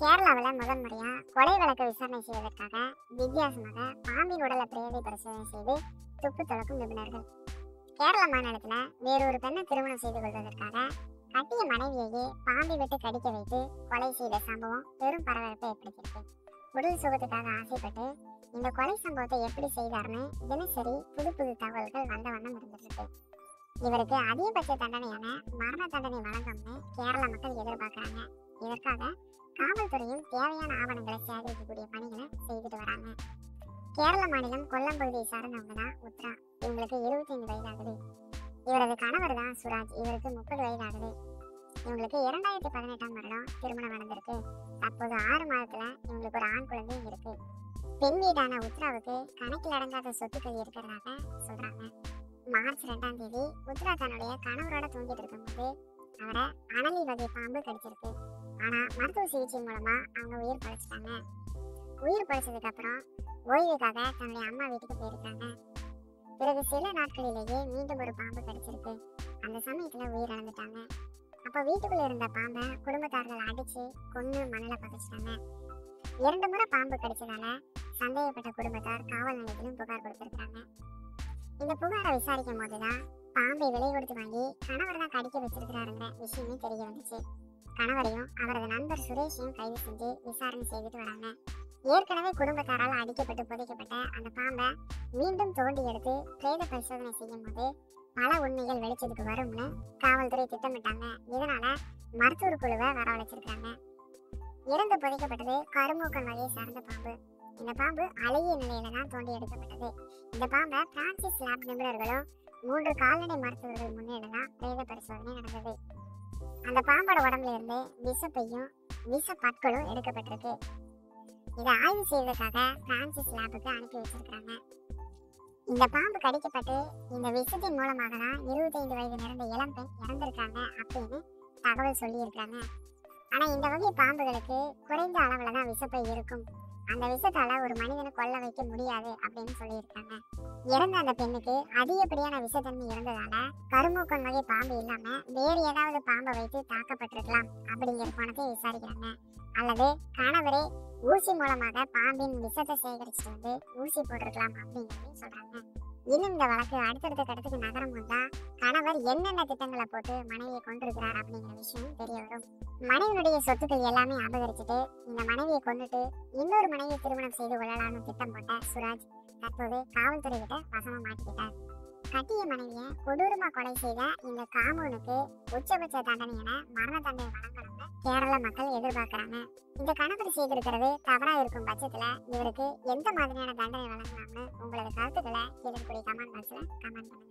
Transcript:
கேரளாவில் முதல் முறையா கொலை வழக்கு விசாரணை செய்வதற்காக வித்தியாசமாக பாம்பின் உடலை பிரேதை பரிசோதனை செய்து துப்பு துளக்கும் நிபுணர்கள் கேரள மாநிலத்துல வேறொரு பெண்ணை திருமணம் செய்து கொள்வதற்காக கட்டிய மனைவியையே பாம்பி விட்டு கடிக்க வைத்து கொலை செய்த சம்பவம் பெரும் பரபரப்பை ஏற்படுத்தியிருக்கு உடல் சுகத்துக்காக ஆசைப்பட்டு இந்த கொலை சம்பவத்தை எப்படி செய்தார்னு தினசரி புது புது தகவல்கள் வந்த வண்ணம் இருந்துட்டு இருக்கு இவருக்கு அதிகபட்ச தண்டனையான மரண தண்டனை வழங்கும்னு கேரள மக்கள் எதிர்பார்க்கறாங்க இதற்காக காவல்துறையும் தேவையான ஆவணங்களை சேகரிக்கக்கூடிய பணிகளை செய்துட்டு வராங்க கேரள மாநிலம் கொல்லம் பகுதியை சார்ந்தவங்க தான் உத்ரா இவங்களுக்கு 75 வயது ஆகுது இவரது கணவர் தான் சுராஜ் இவருக்கு முப்பது வயது ஆகுது இவங்களுக்கு இரண்டாயிரத்தி பதினெட்டாம் வருடம் திருமணம் நடந்திருக்கு தற்போது ஆறு மாதத்துல இவங்களுக்கு ஒரு ஆண் குழந்தையும் இருக்கு பெண் வீடான உத்ராவுக்கு கணக்கில் அடங்காத சொத்துக்கள் இருக்கிறதாக சொல்றாங்க மார்ச் ரெண்டாம் தேதி உத்ரா தன்னுடைய கணவரோட தூங்கிட்டு இருக்கும்போது அவரை அனலி வகை பாம்பு கடிச்சிருக்கு ஆனா மருத்துவ சிகிச்சை மூலமா அவங்க உயிர் பழைச்சிட்டாங்க உயிர் பழைச்சதுக்கு அப்புறம் ஓய்வுக்காக தன்னுடைய அம்மா வீட்டுக்கு போயிருக்காங்க பிறகு சில நாட்களிலேயே மீண்டும் ஒரு பாம்பு கடிச்சிருக்கு அந்த சமயத்துல உயிர் இழந்துட்டாங்க அப்ப வீட்டுக்குள்ள இருந்த பாம்பை குடும்பத்தார்கள் அடிச்சு கொன்னு மணல பதைச்சிட்டாங்க இரண்டு முறை பாம்பு கடிச்சதால சந்தேகப்பட்ட குடும்பத்தார் காவல் நிலையத்திலும் புகார் கொடுத்திருக்காங்க இந்த புகாரை விசாரிக்கும் போதுதான் பாம்பை விலை கொடுத்து வாங்கி கணவர் தான் கடிக்க வச்சிருக்கிறாருங்கிற விஷயமே தெரிய வந்துச்சு கணவரையும் அவரது நண்பர் சுரேஷையும் கைது செஞ்சு விசாரணை செய்துட்டு வராங்க ஏற்கனவே குடும்பத்தாரால் அடிக்கப்பட்டு புதைக்கப்பட்ட அந்த பாம்பை மீண்டும் தோண்டி எடுத்து பிரேத பரிசோதனை செய்யும் போது பல உண்மைகள் வெளிச்சத்துக்கு வரும்னு காவல்துறை திட்டமிட்டாங்க இதனால மருத்துவர் குழுவை வரவழைச்சிருக்காங்க இறந்து புதைக்கப்பட்டது கருமூக்கன் வகையை சார்ந்த பாம்பு இந்த பாம்பு அழகிய நிலையில தான் தோண்டி எடுக்கப்பட்டது இந்த பாம்பை பிரான்சிஸ் லேப் நிபுணர்களும் மூன்று கால்நடை மருத்துவர்கள் முன்னிலை தான் பிரேத பரிசோதனை நடந்தது அந்த பாம்போட உடம்புல இருந்து விஷப்பையும் விஷ பற்களும் எடுக்கப்பட்டிருக்கு இதை ஆய்வு செய்வதற்காக பிரான்சிஸ் லேபுக்கு அனுப்பி வச்சிருக்காங்க இந்த பாம்பு கடிக்கப்பட்டு இந்த விஷத்தின் மூலமாக தான் இருபத்தைந்து வயது நிறந்த இளம்பெண் இறந்திருக்காங்க அப்படின்னு தகவல் சொல்லியிருக்காங்க ஆனா இந்த வகை பாம்புகளுக்கு குறைந்த அளவுல தான் விஷப்பை இருக்கும் அந்த விஷத்தால ஒரு மனிதனை கொல்ல வைக்க முடியாது அப்படின்னு சொல்லியிருக்காங்க இறந்த அந்த பெண்ணுக்கு அதிகப்படியான விஷத்தன்மை இருந்ததால கருமூக்கன் வகை பாம்பு இல்லாம வேறு ஏதாவது பாம்பை வைத்து தாக்கப்பட்டிருக்கலாம் அப்படிங்கிற கோணத்தை விசாரிக்கிறாங்க அல்லது கணவரே ஊசி மூலமாக பாம்பின் விஷத்தை சேகரிச்சுட்டு வந்து ஊசி போட்டிருக்கலாம் அப்படிங்கிறதையும் சொல்றாங்க இன்னும் இந்த வழக்கு அடுத்தடுத்த கட்டத்துக்கு நகரம் வந்தா கணவர் என்னென்ன திட்டங்களை போட்டு மனைவியை கொண்டிருக்கிறார் அப்படிங்கிற விஷயம் தெரிய வரும் மனைவியுடைய சொத்துக்கள் எல்லாமே அபகரிச்சுட்டு இந்த மனைவியை கொண்டுட்டு இன்னொரு மனைவியை திருமணம் செய்து கொள்ளலாம்னு திட்டம் போட்ட சுராஜ் தற்போது காவல்துறை கிட்ட வசமா மாட்டிக்கிட்டார் கட்டிய மனைவியை கொடூரமா கொலை செய்த இந்த காமூனுக்கு உச்சபட்ச தண்டனை என மரண தண்டனை வழங்கணும்னு கேரள மக்கள் எதிர்பார்க்கறாங்க இந்த கணவர் செய்திருக்கிறது தவறா இருக்கும் பட்சத்துல இவருக்கு எந்த மாதிரியான தண்டனை வழங்கலாம்னு உங்களோட கருத்துக்களை கீழே கமெண்ட் பாக்ஸ்ல கமெண்ட் பண்ணுங்க